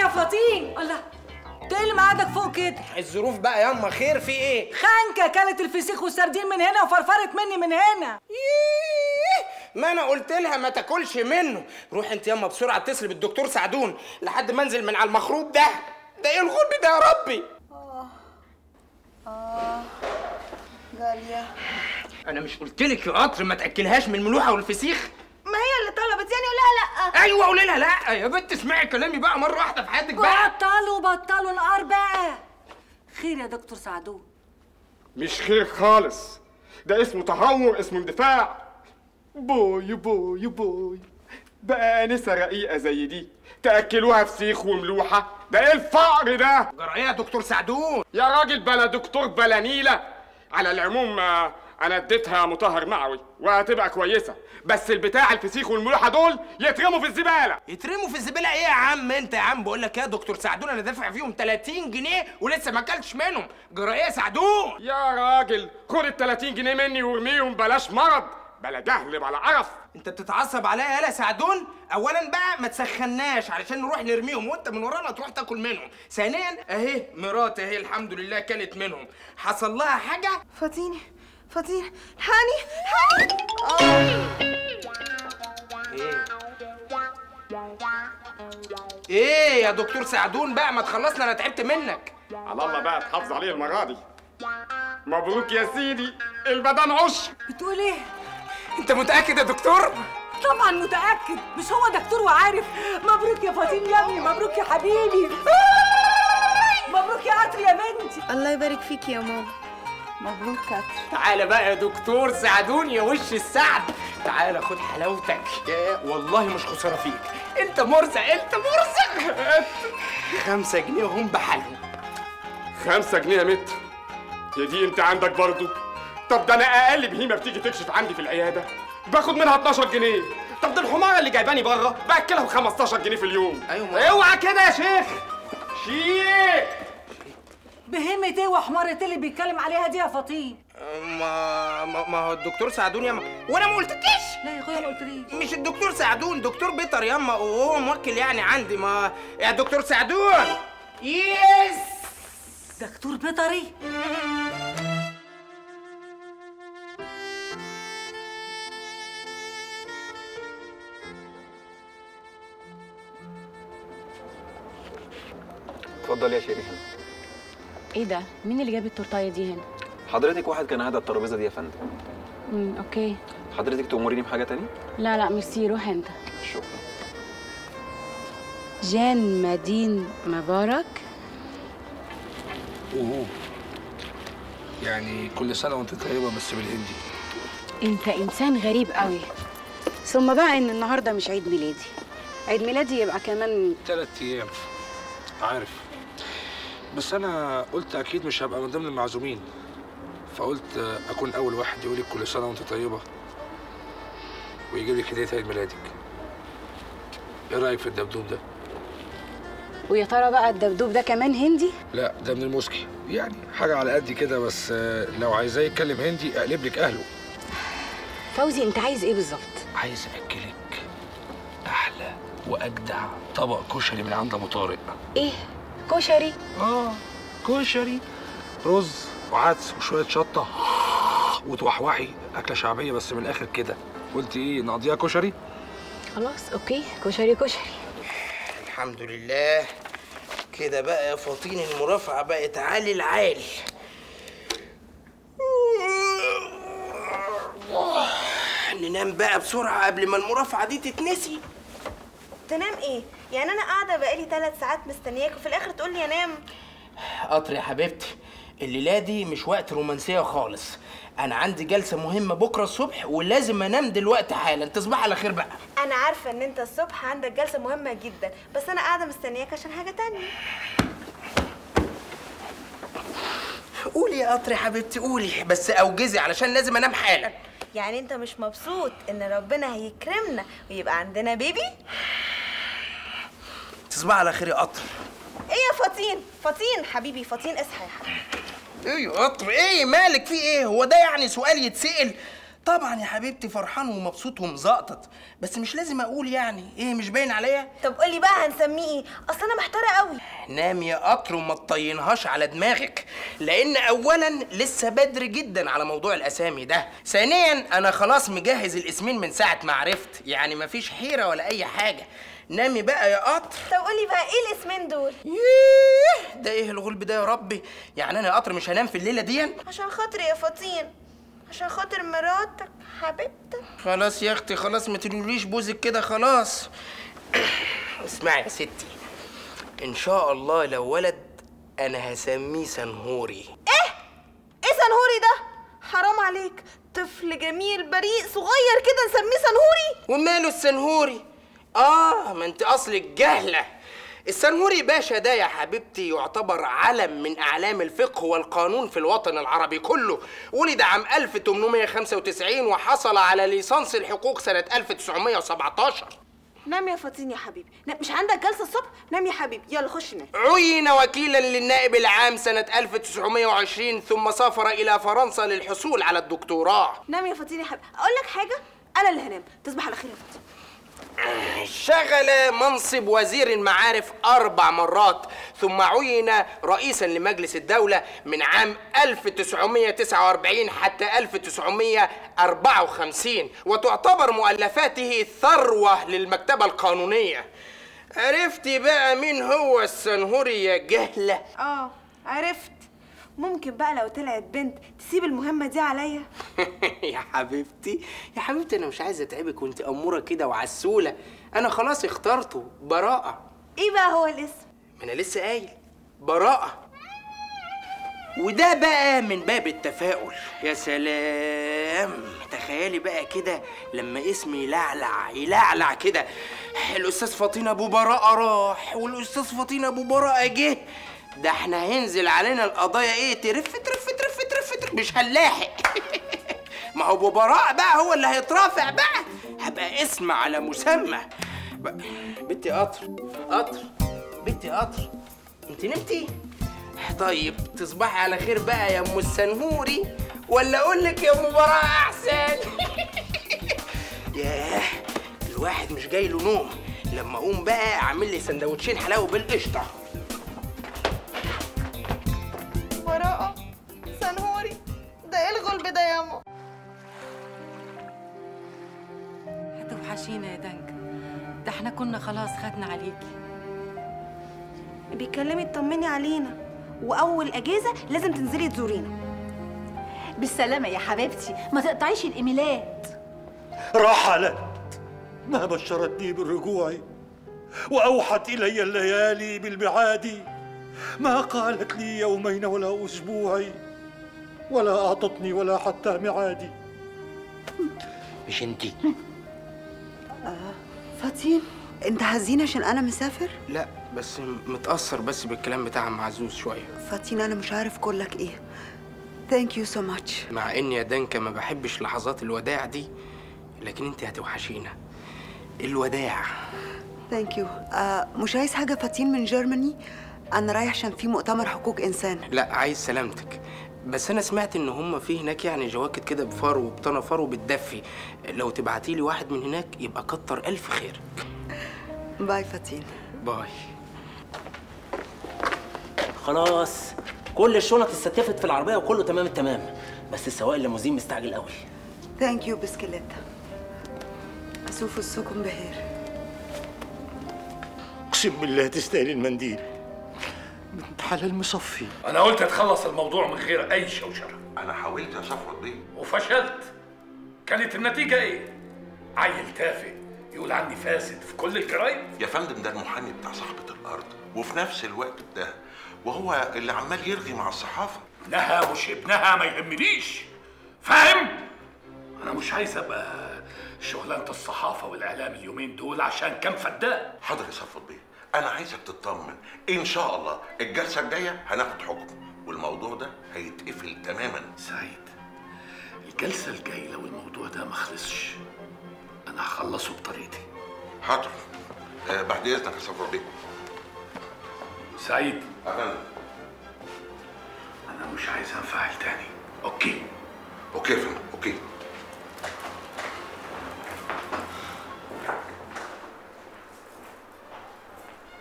يا فطين الله ده إيه اللي معادك فوق كده الظروف بقى ياما خير في ايه خانكه كلت الفسيخ والسردين من هنا وفرفرت مني من هنا إيه، ما انا قلت لها ما تاكلش منه روح انت ياما بسرعه اتصل بالدكتور سعدون لحد ما انزل من على المخروب ده ده ايه الغلب ده يا ربي جالية انا مش قلت لك يا قطر ما تاكلهاش من الملوحه والفسيخ ما هي اللي طلبت يعني ولا لا ايوه قولي لها لا يا بنت اسمعي كلامي بقى مره واحده في حياتك بقى بطلوا بطلوا نقار بقى خير يا دكتور سعدون مش خير خالص ده اسمه تهور اسمه اندفاع بوي بوي بوي بقى انسه رقيقه زي دي تاكلوها فسيخ وملوحه ده ايه الفقر ده جرى ايه يا دكتور سعدون يا راجل بلا دكتور بلا نيله على العموم آه، انا اديتها مطهر معوي وهتبقى كويسه بس البتاع الفسيخ والملوحه دول يترموا في الزباله يترموا في الزباله ايه يا عم انت يا عم بقول لك إيه يا دكتور سعدون انا دافع فيهم 30 جنيه ولسه ما اكلتش منهم جرى ايه يا سعدون يا راجل خد ال 30 جنيه مني وارميهم بلاش مرض بلا جهل بلا قرف انت بتتعصب عليا يالا سعدون اولا بقى ما تسخناش علشان نروح نرميهم وانت من ورانا تروح تاكل منهم ثانيا اهي مراتي اهي الحمد لله كلت منهم حصل لها حاجه فاطيني فاطيني الحقني الحقني ايه ايه يا دكتور سعدون بقى ما تخلصنا انا تعبت منك على الله بقى تحافظ عليه المره دي مبروك يا سيدي البدن عش بتقول ايه انت متاكد يا دكتور طبعا متاكد مش هو دكتور وعارف مبروك يا فطين يا ابني مبروك يا حبيبي مبروك يا قطر يا بنتي الله يبارك فيك يا ماما مبروك كتر تعالى بقى يا دكتور سعدون يا وش السعد تعالى خد حلاوتك يا والله مش خساره فيك انت مرزق انت مرزق خمسة جنيه وهم بحالهم خمسة جنيه يا متر يا دي انت عندك برضو طب ده انا اقل بهيمه بتيجي تكشف عندي في العياده باخد منها 12 جنيه طب ده الحماره اللي جايباني بره باكلها ب 15 جنيه في اليوم أيوة ما- اوعى كده يا شيخ شيخ بهمة ايه وحمارة اللي بيتكلم عليها دي يا فطين ما ما, ما هو الدكتور سعدون ياما وانا ما قلتكش لا يا اخويا ما قلتليش مش الدكتور سعدون دكتور بيطر ياما وهو موكل يعني عندي ما يا دكتور سعدون يس دكتور بيطري اتفضل يا شيرين ايه ده مين اللي جاب التورتايه دي هنا حضرتك واحد كان قاعد على الترابيزه دي يا فندم امم اوكي حضرتك تأمريني بحاجه تاني لا لا ميرسي روح انت شكرا جان مدين مبارك اوه يعني كل سنه وانت طيبه بس بالهندي انت انسان غريب قوي ثم بقى ان النهارده مش عيد ميلادي عيد ميلادي يبقى كمان ثلاث ايام عارف بس انا قلت اكيد مش هبقى من ضمن المعزومين فقلت اكون اول واحد يقول لك كل سنه وانت طيبه ويجيب لك هديه عيد ميلادك ايه رايك في الدبدوب ده ويا ترى بقى الدبدوب ده كمان هندي لا ده من الموسكي يعني حاجه على قد كده بس آه، لو عايزاه يتكلم هندي اقلب لك اهله فوزي انت عايز ايه بالظبط عايز اكلك احلى واجدع طبق كشري من عند ابو طارق ايه كشري اه كشري رز وعدس وشويه شطه وتوحوحي اكله شعبيه بس من الاخر كده قلت ايه نقضيها كشري خلاص اوكي كشري كشري الحمد لله كده بقى يا فطين المرافعة بقت عالي العال ننام بقى بسرعة قبل ما المرافعة دي تتنسي تنام ايه يعني انا قاعده بقالي ثلاث ساعات مستنياك وفي الاخر تقول لي انام قطر يا حبيبتي الليلة دي مش وقت رومانسية خالص أنا عندي جلسة مهمة بكرة الصبح ولازم أنام دلوقتي حالا تصبح على خير بقى انا عارفه ان انت الصبح عندك جلسه مهمه جدا بس انا قاعده مستنياك عشان حاجه تانية قولي يا قطر يا حبيبتي قولي بس أوجزي علشان لازم أنام حالا يعني انت مش مبسوط ان ربنا هيكرمنا ويبقى عندنا بيبي تصبح على خير يا قطر ايه يا فطين فطين حبيبي فطين اصحى يا حبيبي ايه يا قطر ايه مالك في ايه هو ده يعني سؤال يتسأل طبعا يا حبيبتي فرحان ومبسوط ومزقطط بس مش لازم اقول يعني ايه مش باين عليا طب قولي بقى هنسميه ايه اصل انا محتاره قوي نام يا قطر وما تطينهاش على دماغك لان اولا لسه بدري جدا على موضوع الاسامي ده ثانيا انا خلاص مجهز الاسمين من ساعه ما عرفت يعني مفيش حيره ولا اي حاجه نامي بقى يا قطر طب قولي بقى ايه الاسمين دول ييه ده ايه الغلب ده يا ربي يعني انا يا قطر مش هنام في الليله دي عشان خاطري يا فطين عشان خاطر مراتك حبيبتك خلاص يا اختي خلاص ما تقوليش بوزك كده خلاص اسمعي يا ستي ان شاء الله لو ولد انا هسميه سنهوري ايه ايه سنهوري ده حرام عليك طفل جميل بريء صغير كده نسميه سنهوري وماله السنهوري اه ما انت اصلك جهله السنهوري باشا ده يا حبيبتي يعتبر علم من اعلام الفقه والقانون في الوطن العربي كله ولد عام 1895 وحصل على ليسانس الحقوق سنه 1917 نام يا فطين يا حبيبي نام. مش عندك جلسه الصبح نام يا حبيبي يلا خش نام عين وكيلا للنائب العام سنة 1920 ثم سافر إلى فرنسا للحصول على الدكتوراه نام يا فطين يا حبيبي اقول لك حاجه انا اللي هنام تصبح على خير يا فطين شغل منصب وزير المعارف أربع مرات ثم عين رئيسا لمجلس الدولة من عام 1949 حتى 1954 وتعتبر مؤلفاته ثروة للمكتبة القانونية عرفتي بقى مين هو السنهوري يا جهلة؟ اه عرفت ممكن بقى لو طلعت بنت تسيب المهمه دي عليا يا حبيبتي يا حبيبتي أنا مش عايزة أتعبك وأنت أمورة كده وعسولة أنا خلاص اخترته براءة ايه بقى هو الاسم ما انا لسه قايل براءة وده بقى من باب التفاؤل يا سلام تخيلي بقى كده لما اسمي يلعلع يلعلع كده الاستاذ فطين ابو براءة راح والاستاذ فطين ابو براءة جه ده احنا هينزل علينا القضايا ايه ترف ترف ترف ترف ترف مش هنلاحق ما هو ابو براءة بقى هو اللي هيترافع بقى هبقى اسم على مسمى ب- بنتي قطر قطر بنتي قطر انت نمتي طيب تصبحي على خير بقى يا ام السنهوري ولا اقول لك يا ام براءة احسن ياه الواحد مش جاي له نوم لما اقوم بقى اعمل لي سندوتشين حلاوه بالقشطه براءة سنهوري ده ايه الغلب ده ياما هتوحشينا يا دنك ده احنا كنا خلاص خدنا عليكي بيكلمي تطمني علينا واول اجازه لازم تنزلي تزورينا بالسلامة يا حبيبتي ما تقطعيش الإيميلات رحلت ما بشرتني بالرجوع وأوحت إلي الليالي بالميعاد ما قالت لي يومين ولا أسبوع ولا أعطتني ولا حتى ميعادي مش انتي فاطين انت حزين عشان انا مسافر لا بس متاثر بس بالكلام بتاع عم عزوز شويه فاطين انا مش عارف اقول لك ايه ثانك يو سو ماتش مع اني يا دنكا ما بحبش لحظات الوداع دي لكن انت هتوحشينا الوداع ثانك يو مش عايز حاجه فاطين من جيرماني انا رايح عشان في مؤتمر حقوق انسان لا عايز سلامتك بس انا سمعت ان هم في هناك يعني جواكت كده بفرو وبطنه فرو بتدفي لو تبعتي لي واحد من هناك يبقى كتر الف خير باي فاطين باي خلاص كل الشنط استتفت في العربيه وكله تمام التمام بس السواق الليموزين مستعجل قوي ثانك يو بسكليتا اشوف السكن بخير أقسم بالله تستاهل المنديل بنت حلال مصفي انا قلت اتخلص الموضوع من غير اي شوشره انا حاولت يا صفوت بيه وفشلت كانت النتيجه ايه عيل تافه يقول عني فاسد في كل الجرايد يا فندم ده المحامي بتاع صاحبة الأرض وفي نفس الوقت ده وهو اللي عمال يرغي مع الصحافة ابنها مش ابنها ما يهمنيش فاهم انا مش عايز ابقى شغلانه الصحافه والاعلام اليومين دول عشان كام فدان حاضر يا صفوت بيه أنا عايزك تطمن إن شاء الله الجلسة الجاية هناخد حكم والموضوع ده هيتقفل تماما سعيد الجلسه الجايه لو الموضوع ده ما خلصش انا هخلصه بطريقتي حاضر آه بعد إذنك يا صفوت بيه سعيد أهلا انا مش عايز انفعل تاني اوكي أوكي يا فندم أوكي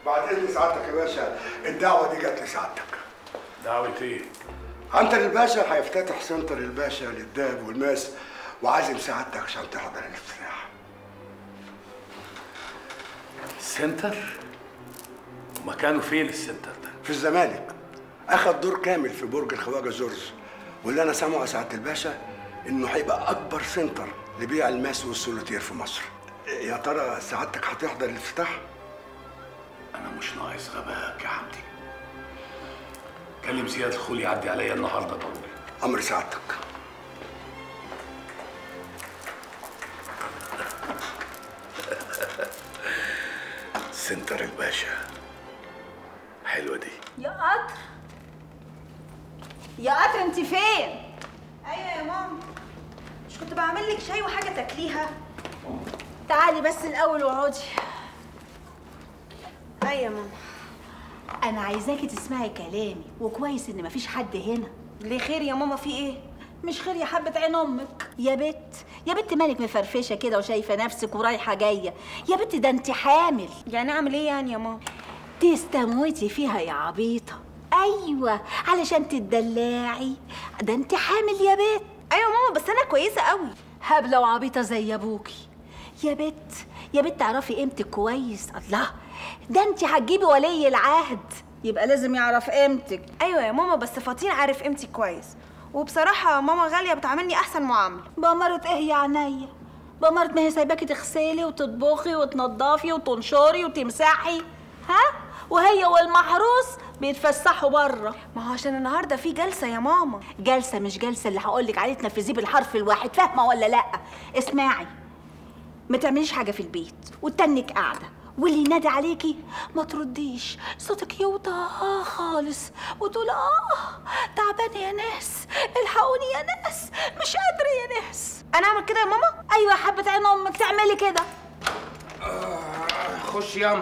بعد اذن سعادتك يا باشا الدعوه دي جت لسعادتك دعوة ايه؟ عنتر الباشا هيفتتح سنتر الباشا للدهب والماس وعازم سعادتك عشان تحضر الافتتاح سنتر؟ مكانه فين السنتر ده؟ في الزمالك اخد دور كامل في برج الخواجه جورج واللي انا سامعه يا سعاده الباشا انه هيبقى اكبر سنتر لبيع الماس والسولوتير في مصر يا ترى سعادتك هتحضر الافتتاح أنا مش ناقص غباء يا حمدي كلم زياد الخولي يعدي عليا النهارده ضروري امر سعادتك سنتر الباشا حلوة دي يا قطر يا قطر انت فين ايوه يا ماما مش كنت بعمل لك شاي وحاجه تاكليها تعالي بس الاول واقعدي ايوه يا ماما انا عايزاكي تسمعي كلامي وكويس ان مفيش حد هنا ليه خير يا ماما في ايه مش خير يا حبة عين امك يا بت يا بت مالك مفرفشه كده وشايفه نفسك ورايحه جايه يا بت ده انت حامل يعني اعمل ايه يعني يا ماما تستموتي فيها يا عبيطه ايوه علشان تدلعي ده انت حامل يا بت ايوه ماما بس انا كويسه قوي هبله وعبيطه زي ابوكي يا بت يا بت تعرفي قيمتك كويس الله ده انت هتجيبي ولي العهد يبقى لازم يعرف قيمتك ايوه يا ماما بس فاطين عارف قيمتي كويس وبصراحه ماما غاليه بتعاملني احسن معامله بأمارة ايه يا عينيا بأمارة ما هي سايباكي تغسلي وتطبخي وتنضفي وتنشري وتمسحي ها وهي والمحروس بيتفسحوا بره ما هو عشان النهارده في جلسه يا ماما جلسه مش جلسه اللي هقولك عليه تنفذيه بالحرف الواحد فاهمه ولا لا اسمعي ما تعمليش حاجه في البيت وتنك قاعده واللي ينادي عليكي ما ترديش صوتك يوطى آه خالص وتقول اه تعبانه يا ناس الحقوني يا ناس مش قادره يا ناس انا اعمل كده يا ماما ايوه يا حبه عين امك تعملي كده خش ياما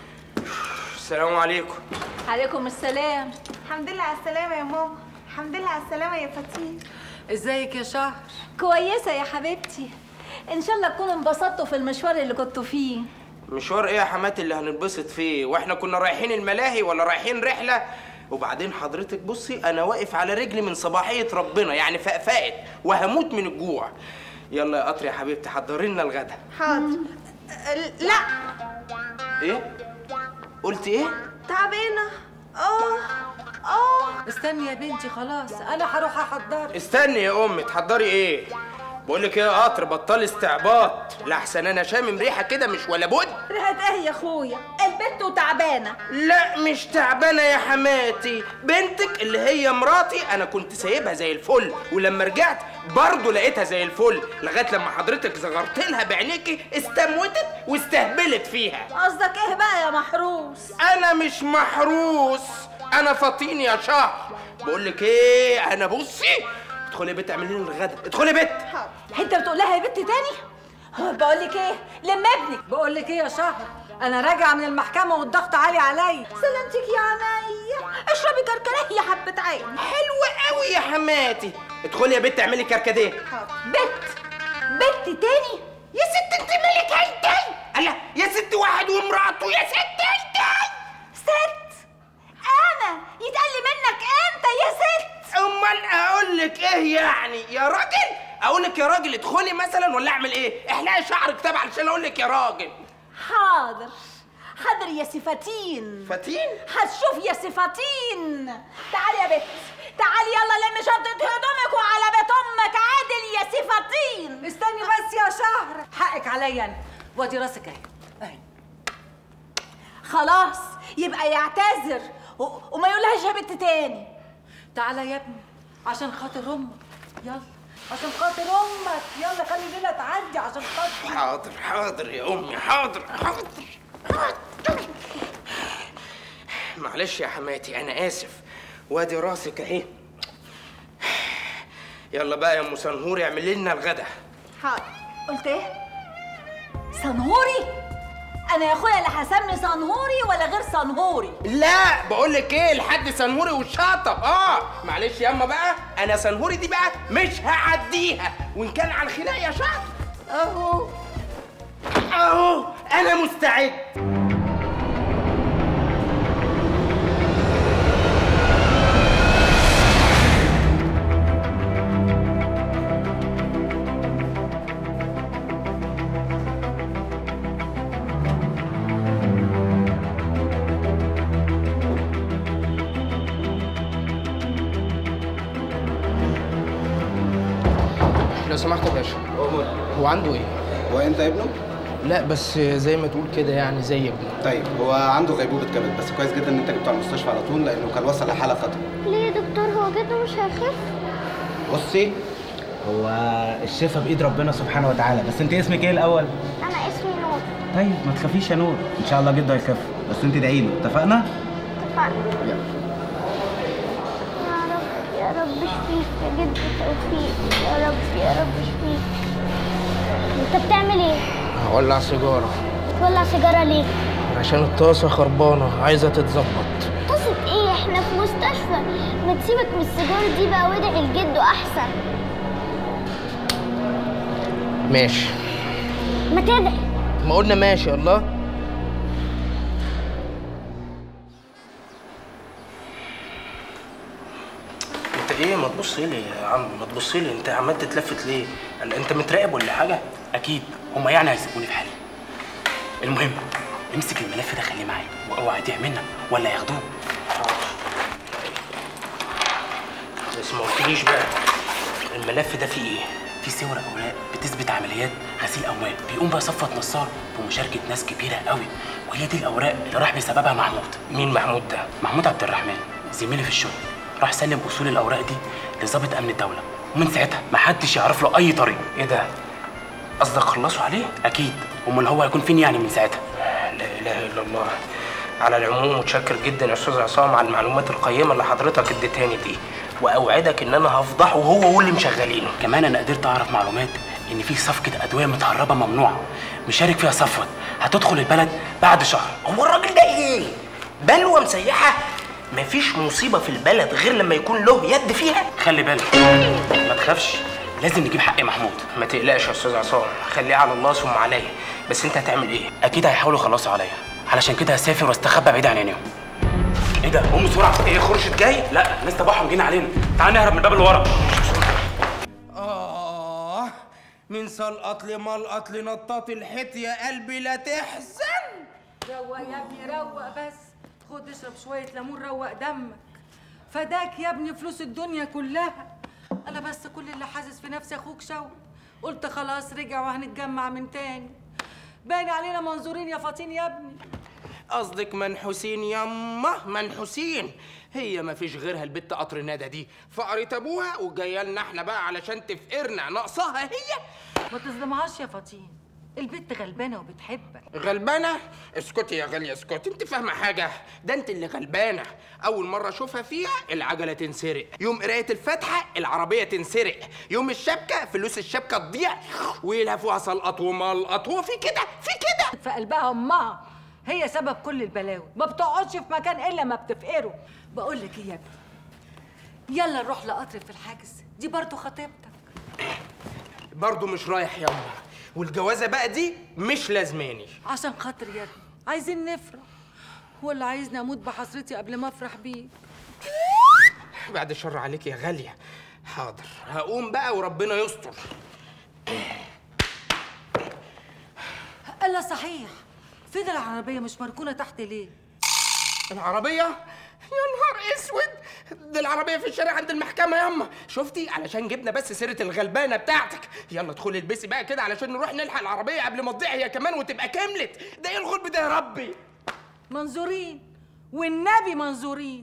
السلام عليكم عليكم السلام الحمد لله على السلامه يا ماما الحمد لله على السلامه يا فاتين ازيك يا شهر كويسه يا حبيبتي ان شاء الله تكونوا انبسطتوا في المشوار اللي كنتوا فيه مشوار ايه يا حماتي اللي هننبسط فيه واحنا كنا رايحين الملاهي ولا رايحين رحله وبعدين حضرتك بصي انا واقف على رجلي من صباحيه ربنا يعني فقفقت وهموت من الجوع يلا يا قطر يا حبيبتي حضري لنا الغدا حاضر لا ايه قلت ايه تعبانه اه اه استني يا بنتي خلاص انا هروح احضر استني يا امي تحضري ايه بقول لك ايه يا قطر بطلي استعباط لاحسن انا شامم ريحه كده مش ولا بد ريحه ايه يا اخويا البت وتعبانه لا مش تعبانه يا حماتي بنتك اللي هي مراتي انا كنت سايبها زي الفل ولما رجعت برضه لقيتها زي الفل لغايه لما حضرتك زغرت لها بعينيكي استموتت واستهبلت فيها قصدك ايه بقى يا محروس انا مش محروس انا فطين يا شهر بقول لك ايه انا بصي ادخلي يا بت اعملي لنا الغدا ادخلي يا بت انت بتقول لها يا بنت تاني بقول لك ايه لم ابنك بقول لك ايه يا شهر انا راجعه من المحكمه والضغط عالي عليا سلامتك يا عينيا اشربي كركديه يا حبه عين حلوه قوي يا حماتي ادخلي يا بت اعملي كركديه بت بت تاني يا ست انت مالك هيتي الله يا ست واحد ومراته يا ست هيتي ست انا يتقل منك انت يا ست امال اقول لك ايه يعني يا راجل اقول لك يا راجل ادخلي مثلا ولا اعمل ايه احلقي شعرك طبعا علشان اقول لك يا راجل حاضر حاضر يا سفاتين فاتين هتشوف يا سفاتين تعالي يا بت تعالي يلا لمي شنطة هدومك وعلى بيت امك عادل يا سفاتين استني بس يا شهر حقك عليا انا وادي راسك اهي اهي خلاص يبقى يعتذر و... وما يقولهاش يا بت تاني تعالى يا ابني عشان خاطر امك يلا عشان خاطر امك يلا خلي الليله تعدي عشان خاطر حاضر حاضر يا امي حاضر حاضر حاضر معلش يا حماتي انا اسف وادي راسك اهي يلا بقى يا ام سنهور اعملي لنا الغدا حاضر قلت ايه صنهوري انا يا اخويا لا هسمي صنهوري ولا غير صنهوري لا بقول لك ايه لحد سنهوري والشطب اه معلش ياما بقى انا سنهوري دي بقى مش هعديها وان كان على الخلاق يا شطب اهو اهو انا مستعد سمحت يا باشا هو عنده ايه؟ هو انت ابنه؟ لا بس زي ما تقول كده يعني زي ابنه طيب هو عنده غيبوبة كبد بس كويس جدا ان انت جبته على المستشفى على طول لانه كان وصل لحالة خطر ليه يا دكتور هو جده مش هيخف بصي هو الشفا بايد ربنا سبحانه وتعالى بس انت اسمك ايه الاول انا اسمي نور طيب ما تخافيش يا نور ان شاء الله جده هيخف بس انت ادعي له اتفقنا اتفقنا يا رب يا رب اشفيك يا جد توفيق يا رب يا رب اشفيك انت بتعمل ايه هولع سيجاره تولع سيجاره ليه عشان الطاسه خربانه عايزه تتظبط طاسه ايه احنا في مستشفى ما تسيبك من السيجاره دي بقى وادعي لجده احسن ماشي ما تدعي ما قلنا ماشي الله انت ايه ما تبص لي يا عم ما تبص لي انت عمال تتلفت ليه قال انت متراقب ولا حاجه اكيد هما يعني هيسيبوني في حالي المهم امسك الملف ده خليه معاك واوعى يضيع منك ولا ياخدوه بس ما قلتليش بقى الملف ده فيه ايه فيه صور اوراق بتثبت عمليات غسيل اموال بيقوم بقى صفوت نصار بمشاركه ناس كبيره قوي وهي دي الاوراق اللي راح بسببها محمود مين محمود ده محمود عبد الرحمن زميلي في الشغل راح سلم اصول الاوراق دي لضابط امن الدوله ومن ساعتها ما حدش يعرف له اي طريق ايه ده قصدك خلصوا عليه اكيد امال هو هيكون فين يعني من ساعتها لا اله الا الله على العموم متشكر جدا يا استاذ عصام على المعلومات القيمه اللي حضرتك اديتهاني دي واوعدك ان انا هفضحه هو واللي مشغلينه كمان انا قدرت اعرف معلومات ان في صفقه ادويه متهربه ممنوعه مشارك فيها صفوت هتدخل البلد بعد شهر هو الراجل ده ايه بلوه مسيحه مفيش مصيبه في البلد غير لما يكون له يد فيها خلي بالك ما تخافش لازم نجيب حق محمود ما تقلقش يا استاذ عصام خليه على الله ثم عليا بس انت هتعمل ايه اكيد هيحاولوا يخلصوا عليا علشان كده هسافر واستخبى بعيد عن عينيهم ايه ده قوم بسرعه ايه خرشت جاي لا الناس تبعهم جينا علينا تعال نهرب من الباب اللي ورا آه من سلقط لملقط لنطاط الحيط يا قلبي لا تحزن روق يا ابني روق بس خد اشرب شوية ليمون روق دمك فداك يا ابني فلوس الدنيا كلها انا بس كل اللي حاسس في نفسي اخوك شوقي قلت خلاص رجع وهنتجمع من تاني باين علينا منظورين يا فاطين يا ابني قصدك منحوسين يما منحوسين هي ما فيش غيرها البت قطر ندى دي فقرت ابوها وجايه لنا احنا بقى علشان تفقرنا ناقصاها هي ما تظلمهاش يا فاطين البت غلبانه وبتحبك غلبانه اسكتي يا غاليه اسكتي انت فاهمه حاجه ده انت اللي غلبانه اول مره اشوفها فيها العجله تنسرق يوم قرايه الفاتحه العربيه تنسرق يوم الشبكه فلوس الشبكه تضيع ويلهفوها سلقط وملقط هو في كده في كده في قلبها امها هي سبب كل البلاوي ما بتقعدش في مكان الا ما بتفقره بقول لك ايه يا ابني يلا نروح لقطر في الحجز دي برضه خطيبتك برضه مش رايح يما والجوازه بقى دي مش لازماني عشان خاطر يا ابني عايزين نفرح ولا عايزني اموت بحسرتي قبل ما افرح بيك بعد الشر عليك يا غاليه حاضر هقوم بقى وربنا يستر الا صحيح فين العربيه مش مركونه تحت ليه العربيه يا نهار اسود دي العربيه في الشارع عند المحكمه ياما شفتي علشان جبنا بس سيره الغلبانه بتاعتك يلا ادخلي البسي بقى كده علشان نروح نلحق العربيه قبل ما تضيع هي كمان وتبقى كملت ده ايه الغلب ده يا ربي منظورين والنبي منظورين